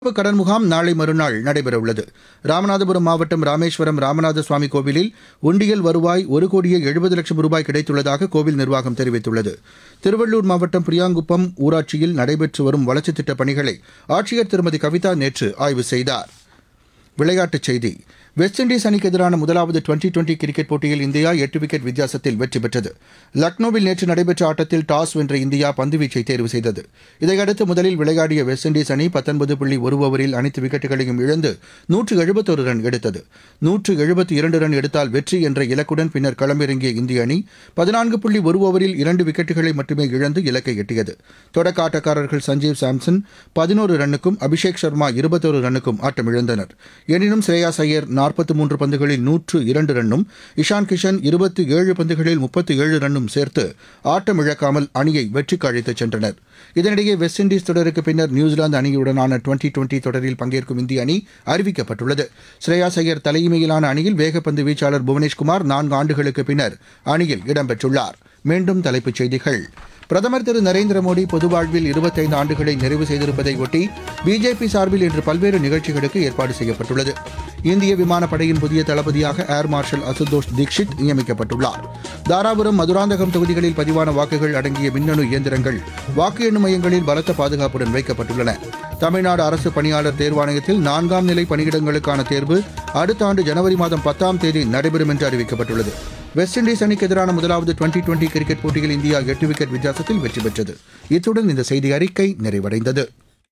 சிறப்பு கடன் முகாம் நாளை மறுநாள் நடைபெறவுள்ளது ராமநாதபுரம் மாவட்டம் ராமேஸ்வரம் ராமநாத சுவாமி கோவிலில் உண்டியல் வருவாய் ஒரு கோடியே எழுபது லட்சம் ரூபாய் கிடைத்துள்ளதாக கோவில் நிர்வாகம் தெரிவித்துள்ளது திருவள்ளூர் மாவட்டம் பிரியாங்குப்பம் ஊராட்சியில் நடைபெற்று வரும் வளர்ச்சித் திட்டப் பணிகளை ஆட்சியர் திருமதி கவிதா நேற்று ஆய்வு செய்தார் விளையாட்டுச் செய்தி வெஸ்ட் இண்டீஸ் அணிக்கு எதிரான முதலாவது டுவெண்டி டுவெண்டி கிரிக்கெட் போட்டியில் இந்தியா எட்டு விக்கெட் வித்தியாசத்தில் வெற்றி பெற்றது லக்னோவில் நேற்று நடைபெற்ற ஆட்டத்தில் டாஸ் வென்ற இந்தியா பந்துவீச்சை தேர்வு செய்தது இதையடுத்து முதலில் விளையாடிய வெஸ்ட் இண்டீஸ் அணி பத்தொன்பது புள்ளி ஒரு ஓவரில் அனைத்து விக்கெட்டுகளையும் இழந்து நூற்று எழுபத்தொரு ரன் எடுத்தது நூற்று எழுபத்தி இரண்டு ரன் எடுத்தால் வெற்றி என்ற இலக்குடன் பின்னர் களமிறங்கிய இந்திய அணி பதினான்கு புள்ளி ஒரு ஓவரில் இரண்டு விக்கெட்டுகளை மட்டுமே இழந்து இலக்கை எட்டியது தொடக்க ஆட்டக்காரர்கள் சஞ்சீவ் சாம்சன் பதினோரு ரன்னுக்கும் அபிஷேக் சர்மா இருபத்தொரு ரன்னுக்கும் ஆட்டமிழந்தனர் எனினும் ஸ்ரேயாஸ் ஐயர் நாற்பத்தி மூன்று பந்துகளில் நூற்று இரண்டு ரன்னும் இஷான் கிஷன் இருபத்தி ஏழு பந்துகளில் முப்பத்தி ஏழு ரன்னும் சேர்த்து ஆட்டம் இழக்காமல் அணியை வெற்றிக்கு அழைத்துச் சென்றனர் இதனிடையே வெஸ்ட் இண்டீஸ் தொடருக்கு பின்னர் நியூசிலாந்து அணியுடனான டுவெண்டி டுவெண்டி தொடரில் பங்கேற்கும் இந்திய அணி அறிவிக்கப்பட்டுள்ளது ஸ்ரேயாஸ் ஐயர் தலைமையிலான அணியில் வேகப்பந்து வீச்சாளர் புவனேஷ்குமார் நான்கு ஆண்டுகளுக்கு பின்னர் அணியில் இடம்பெற்றுள்ளார் மீண்டும் தலைப்புச் செய்திகள் பிரதமர் திரு நரேந்திர மோடி பொது வாழ்வில் இருபத்தைந்து ஆண்டுகளை நிறைவு செய்திருப்பதை ஒட்டி பிஜேபி சார்பில் இன்று பல்வேறு நிகழ்ச்சிகளுக்கு ஏற்பாடு செய்யப்பட்டுள்ளது இந்திய விமானப்படையின் புதிய தளபதியாக ஏர் மார்ஷல் அசுதோஷ் தீக்ஷித் நியமிக்கப்பட்டுள்ளார் தாராபுரம் மதுராந்தகம் தொகுதிகளில் பதிவான வாக்குகள் அடங்கிய மின்னணு இயந்திரங்கள் வாக்கு எண்ணும் மையங்களில் பலத்த பாதுகாப்புடன் வைக்கப்பட்டுள்ளன தமிழ்நாடு அரசு பணியாளர் தேர்வாணையத்தில் நான்காம் நிலை பணியிடங்களுக்கான தேர்வு அடுத்த ஆண்டு ஜனவரி மாதம் பத்தாம் தேதி நடைபெறும் என்று அறிவிக்கப்பட்டுள்ளது வெஸ்ட் இண்டீஸ் அணிக்கு எதிரான முதலாவது டுவெண்டி டுவெண்டி கிரிக்கெட் போட்டியில் இந்தியா எட்டு விக்கெட் வித்தியாசத்தில் வெற்றி பெற்றது இத்துடன் இந்த செய்தி அறிக்கை நிறைவடைந்தது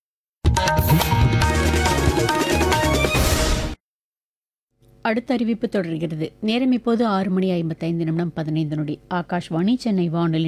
அடுத்த அறிவிப்பு தொடர்கிறது நேரம் இப்போது ஆறு மணி ஐம்பத்தைந்து நிமிடம் பதினைந்து நொடி ஆகாஷ்வாணி சென்னை வானொலி